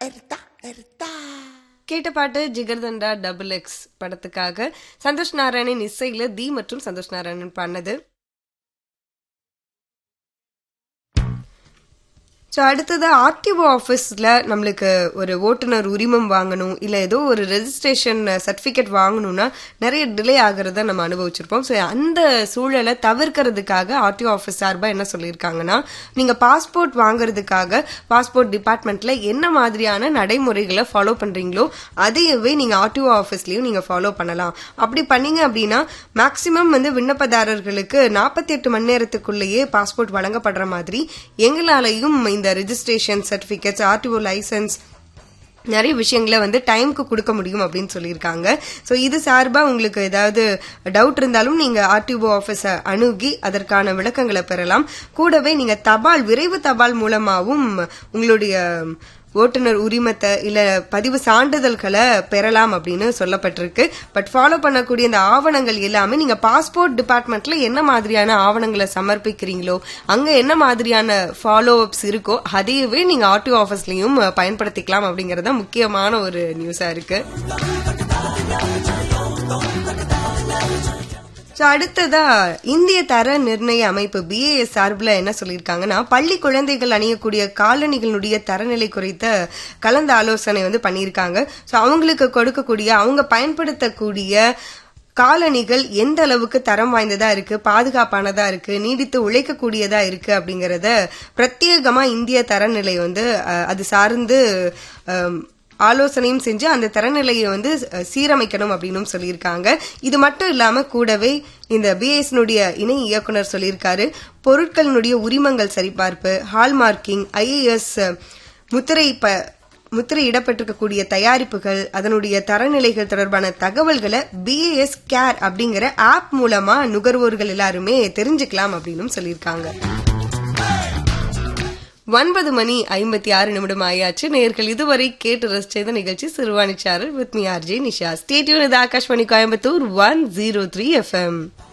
எர்த்தா எர்த்தா கேட்ட பாட்டு jigarthanda double X படத்துக்காக சந்தோஷ் நாராயணன் இசையில தி மற்றும் சந்தோஷ் நாராயணன் பண்ணது ஸோ அடுத்தது ஆர்டிஓ ஆஃபீஸில் நம்மளுக்கு ஒரு ஓட்டுநர் உரிமம் வாங்கணும் இல்லை ஏதோ ஒரு ரெஜிஸ்ட்ரேஷன் சர்டிஃபிகேட் வாங்கணும்னா நிறைய டிலே ஆகிறத நம்ம அனுபவிச்சிருப்போம் ஸோ அந்த சூழலை தவிர்க்கிறதுக்காக ஆர்டிஓ ஆஃபீஸ் சார்பாக என்ன சொல்லியிருக்காங்கன்னா நீங்கள் பாஸ்போர்ட் வாங்குறதுக்காக பாஸ்போர்ட் டிபார்ட்மெண்ட்டில் என்ன மாதிரியான நடைமுறைகளை ஃபாலோ பண்ணுறீங்களோ அதையவே நீங்கள் ஆர்டிஓ ஆஃபீஸ்லேயும் நீங்கள் ஃபாலோ பண்ணலாம் அப்படி பண்ணீங்க அப்படின்னா மேக்சிமம் வந்து விண்ணப்பதாரர்களுக்கு நாற்பத்தி எட்டு மணி நேரத்துக்குள்ளேயே பாஸ்போர்ட் வழங்கப்படுற மாதிரி எங்களாலையும் இந்த ரெஜிஸ்ட்ரேஷன் சர்டிஃபிகேட்ஸ் ஆர்டிஓ லைசன்ஸ் நிறைய விஷயங்களை வந்து டைம்க்கு கொடுக்க முடியும் அப்படின்னு சொல்லியிருக்காங்க ஸோ இது சார்பாக உங்களுக்கு ஏதாவது டவுட் இருந்தாலும் நீங்கள் ஆர்டிஓ ஆஃபீஸை அணுகி அதற்கான விளக்கங்களை பெறலாம் கூடவே நீங்கள் தபால் விரைவு தபால் மூலமாகவும் உங்களுடைய ஓட்டுநர் உரிமத்தை இல்ல பதிவு சான்றிதழ்களை பெறலாம் அப்படின்னு சொல்லப்பட்டிருக்கு பட் ஃபாலோ பண்ணக்கூடிய இந்த ஆவணங்கள் எல்லாமே நீங்க பாஸ்போர்ட் டிபார்ட்மெண்ட்ல என்ன மாதிரியான ஆவணங்களை சமர்ப்பிக்கிறீங்களோ அங்க என்ன மாதிரியான ஃபாலோ அப்ஸ் இருக்கோ அதையவே நீங்க ஆர்டிஓ ஆஃபீஸ்லயும் பயன்படுத்திக்கலாம் அப்படிங்கறத முக்கியமான ஒரு நியூஸா இருக்கு ஸோ அடுத்ததா இந்திய தர நிர்ணய அமைப்பு பிஏஎஸ் சார்பில் என்ன சொல்லியிருக்காங்கன்னா பள்ளி குழந்தைகள் அணியக்கூடிய காலணிகளுடைய தரநிலை குறித்த கலந்த ஆலோசனை வந்து பண்ணியிருக்காங்க ஸோ அவங்களுக்கு கொடுக்கக்கூடிய அவங்க பயன்படுத்தக்கூடிய காலணிகள் எந்த அளவுக்கு தரம் வாய்ந்ததா இருக்கு பாதுகாப்பானதா இருக்கு நீடித்து உழைக்கக்கூடியதா இருக்கு அப்படிங்கறத பிரத்யேகமா இந்திய தரநிலை வந்து அஹ், அது சார்ந்து அஹ், ஆலோசனையும் செஞ்சு அந்த தரநிலையை வந்து அஹ், சீரமைக்கணும் அப்படின்னு சொல்லியிருக்காங்க இது மட்டும் இல்லாம கூடவே இந்த பிஎஸ்னுடைய இணை இயக்குனர் சொல்லியிருக்காரு பொருட்களினுடைய உரிமங்கள் சரிபார்ப்பு ஹால்மார்க்கிங் ஐஏஎஸ் முத்திரை ப முத்திரையிடப்பட்டிருக்கக்கூடிய தயாரிப்புகள் அதனுடைய தரநிலைகள் தொடர்பான தகவல்களை பிஏஎஸ் கேர் அப்படிங்கிற ஆப் மூலமா நுகர்வோர்கள் எல்லாருமே தெரிஞ்சுக்கலாம் அப்படின்னு சொல்லியிருக்காங்க ஒன்பது மணி ஐம்பத்தி ஆறு நிமிடம் ஆயாச்சு நேர்கள் இதுவரை கேட்டு ரசிச்ச நிகழ்ச்சி சிறுவாணி சாரல் with me RJ Nisha stay tuned இது Akashvani Coimbatore one zero three FM